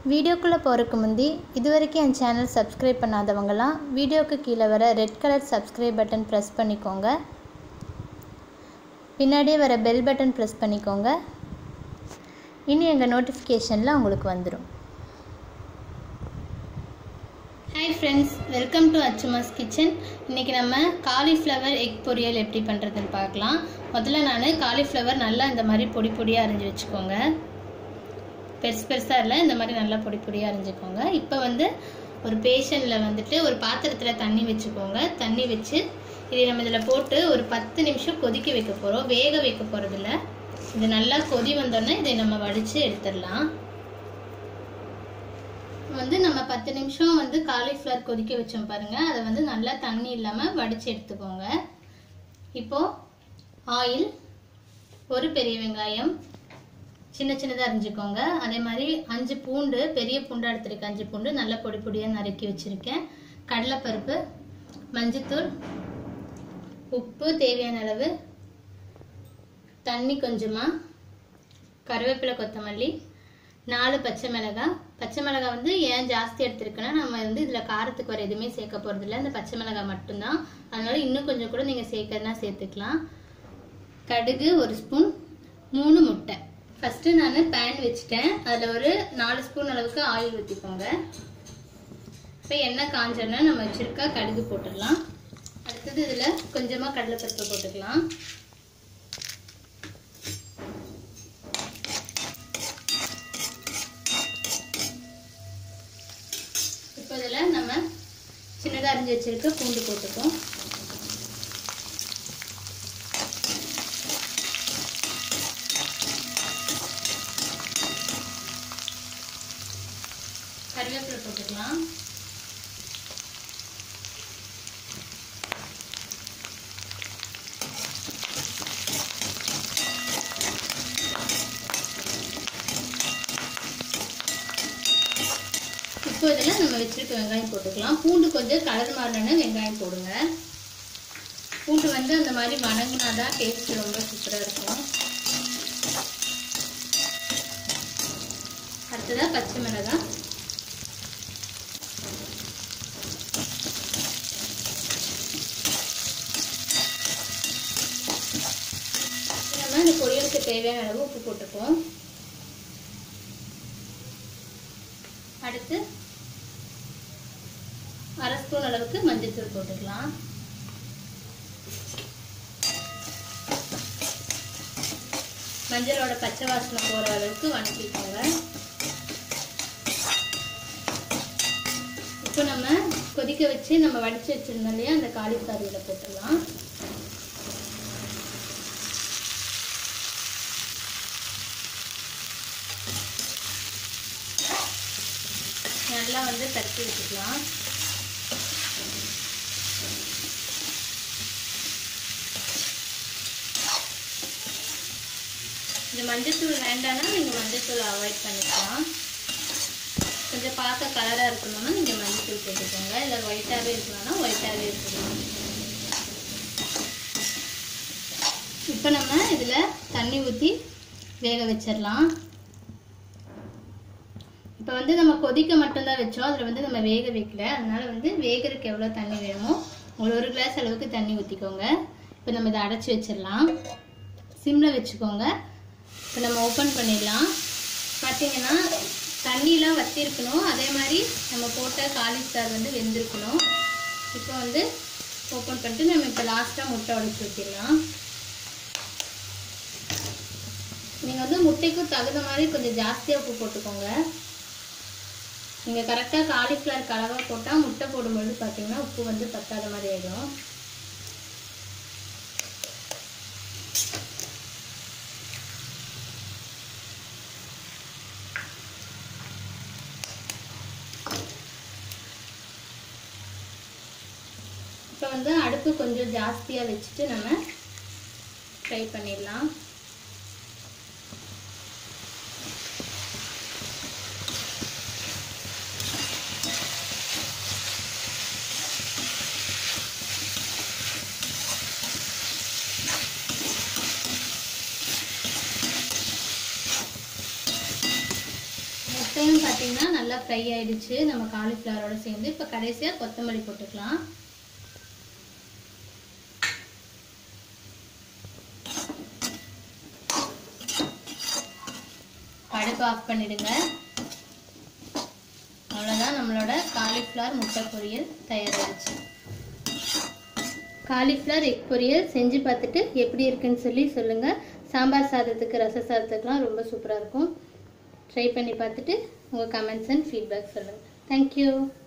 வீடியோக்குள்ளே போகிறதுக்கு முந்தி இது வரைக்கும் என் சேனல் சப்ஸ்கிரைப் பண்ணாதவங்கலாம் வீடியோக்கு கீழே வர red colour subscribe button press பண்ணிக்கோங்க பின்னாடியே வர பெல் பட்டன் ப்ரெஸ் பண்ணிக்கோங்க இனி எங்கள் நோட்டிஃபிகேஷனில் உங்களுக்கு வந்துடும் hi friends welcome to Achuma's kitchen இன்றைக்கி நம்ம காலிஃப்ளவர் எக் பொரியல் எப்படி பண்ணுறதுன்னு பார்க்கலாம் முதல்ல நான் காலிஃப்ளவர் நல்லா இந்த மாதிரி பொடி பொடியாக அரிஞ்சு வச்சுக்கோங்க பெருசு பெருசாக இல்லை இந்த மாதிரி நல்லா பொடி பொடியாக அரிஞ்சுக்கோங்க இப்போ வந்து ஒரு பேஷனில் வந்துட்டு ஒரு பாத்திரத்தில் தண்ணி வச்சுக்கோங்க தண்ணி வச்சு இதை நம்ம இதில் போட்டு ஒரு பத்து நிமிஷம் கொதிக்க வைக்க போகிறோம் வேக வைக்க போகிறதில்ல இது நல்லா கொதி வந்தோடனே இதை நம்ம வடித்து எடுத்துடலாம் வந்து நம்ம பத்து நிமிஷம் வந்து காலிஃப்ளவர் கொதிக்க வச்சோம் பாருங்க அதை வந்து நல்லா தண்ணி இல்லாமல் வடித்து எடுத்துக்கோங்க இப்போ ஆயில் ஒரு பெரிய வெங்காயம் சின்ன சின்னதாக அரிஞ்சுக்கோங்க அதே மாதிரி அஞ்சு பூண்டு பெரிய பூண்டு எடுத்துருக்கேன் அஞ்சு பூண்டு நல்லா பொடி பொடியாக நறுக்கி வச்சுருக்கேன் கடலைப்பருப்பு மஞ்சத்தூள் உப்பு தேவையான அளவு தண்ணி கொஞ்சமாக கருவேப்பிலை கொத்தமல்லி நாலு பச்சை மிளகாய் பச்சை மிளகாய் வந்து ஏன் ஜாஸ்தி எடுத்திருக்கேன்னா நம்ம வந்து இதில் காரத்துக்கு வர எதுவுமே சேர்க்க போகிறதில்ல இந்த பச்சை மிளகாய் மட்டும்தான் அதனால இன்னும் கொஞ்சம் கூட நீங்கள் சேர்க்கறதுனா சேர்த்துக்கலாம் கடுகு ஒரு ஸ்பூன் மூணு முட்டை ஃபஸ்ட்டு நான் பேன் வச்சுட்டேன் அதில் ஒரு நாலு ஸ்பூன் அளவுக்கு ஆயில் ஊற்றிக்கோங்க இப்போ எண்ணெய் காஞ்சோன்னா நம்ம வச்சுருக்க கடுகு போட்டுடலாம் அடுத்தது இதில் கொஞ்சமாக கடலைப்பருப்பு போட்டுக்கலாம் இப்போ இதில் நம்ம சின்னதாக அரிஞ்சு வச்சுருக்க பூண்டு போட்டுப்போம் கருவேப்பிலை போட்டுக்கலாம் இப்போ இதில் நம்ம வச்சிருக்க வெங்காயம் போட்டுக்கலாம் பூண்டு கொஞ்சம் கலர் மாறினோன்னு வெங்காயம் போடுங்க பூண்டு வந்து அந்த மாதிரி வணங்கினா தான் டேஸ்ட் ரொம்ப சூப்பராக இருக்கும் அடுத்ததாக பச்சை மிளகாய் நம்ம இந்த பொரியலுக்கு தேவையான அளவு உப்பு போட்டுப்போம் அடுத்து அரை ஸ்பூன் அளவுக்கு மஞ்சள்தூள் போட்டுக்கலாம் மஞ்சளோட பச்சை வாசனை போகிற அளவுக்கு வணக்கிக்கோங்க இப்போ நம்ம கொதிக்க வச்சு நம்ம வடித்து வச்சுருந்தோம் இல்லையா அந்த காலிஃப்ளவரில் போட்டுடலாம் நல்லா வந்து தட்டி வச்சுக்கலாம் இந்த மஞ்சத்தூள் வேண்டாம்னா நீங்கள் மஞ்சத்தூள் அவாய்ட் பண்ணிக்கலாம் கொஞ்சம் பார்க்க கலராக இருக்கணும்னா நீங்கள் மஞ்சத்தூள் போட்டுக்கோங்க இல்லை ஒயிட்டாகவே இருக்கணும்னா ஒயிட்டாகவே இருக்கணும் இப்போ நம்ம இதில் தண்ணி ஊற்றி வேக வச்சிடலாம் இப்போ வந்து நம்ம கொதிக்க மட்டும்தான் வச்சோம் அதில் வந்து நம்ம வேக வைக்கல அதனால வந்து வேகிறதுக்கு எவ்வளோ தண்ணி வேணுமோ ஒரு ஒரு கிளாஸ் அளவுக்கு தண்ணி ஊற்றிக்கோங்க இப்போ நம்ம இதை அடைச்சி வச்சிடலாம் சிம்மில் வச்சுக்கோங்க இப்போ நம்ம ஓப்பன் பண்ணிடலாம் பார்த்தீங்கன்னா தண்ணிலாம் வற்றிருக்கணும் அதே மாதிரி நம்ம போட்ட காலிஃப்ளவர் வந்து வெந்திருக்கணும் இப்போ வந்து ஓப்பன் பண்ணிட்டு நம்ம இப்போ லாஸ்ட்டாக முட்டை உடச்சி ஊற்றிடலாம் நீங்கள் வந்து முட்டைக்கும் தகுந்த மாதிரி கொஞ்சம் ஜாஸ்தியாக உப்பு போட்டுக்கோங்க நீங்கள் கரெக்டாக காலிஃப்ளவர் கலவாக போட்டால் முட்டை போடும்பொழுது பார்த்தீங்கன்னா உப்பு வந்து பத்தாத மாதிரி ஆகிடும் இப்போ வந்து அடுப்பு கொஞ்சம் ஜாஸ்தியாக வச்சுட்டு நம்ம ஃப்ரை பண்ணிடலாம் முட்டையும் பார்த்தீங்கன்னா நல்லா ஃப்ரை ஆயிடுச்சு நம்ம காலிஃப்ளவரோட சேர்ந்து இப்போ கடைசியாக கொத்தமல்லி போட்டுக்கலாம் அடுப்பு ஆஃப் பண்ணிடுங்க அவ்வளோதான் நம்மளோட காலிஃப்ளவர் முட்டை பொரியல் தயாராகிடுச்சு காலிஃப்ளவர் எக் பொரியல் செஞ்சு பார்த்துட்டு எப்படி இருக்குன்னு சொல்லி சொல்லுங்கள் சாம்பார் சாதத்துக்கு ரச சாதத்துக்குலாம் ரொம்ப சூப்பராக இருக்கும் ட்ரை பண்ணி பார்த்துட்டு உங்கள் கமெண்ட்ஸ் அண்ட் ஃபீட்பேக் சொல்லுங்கள் தேங்க்யூ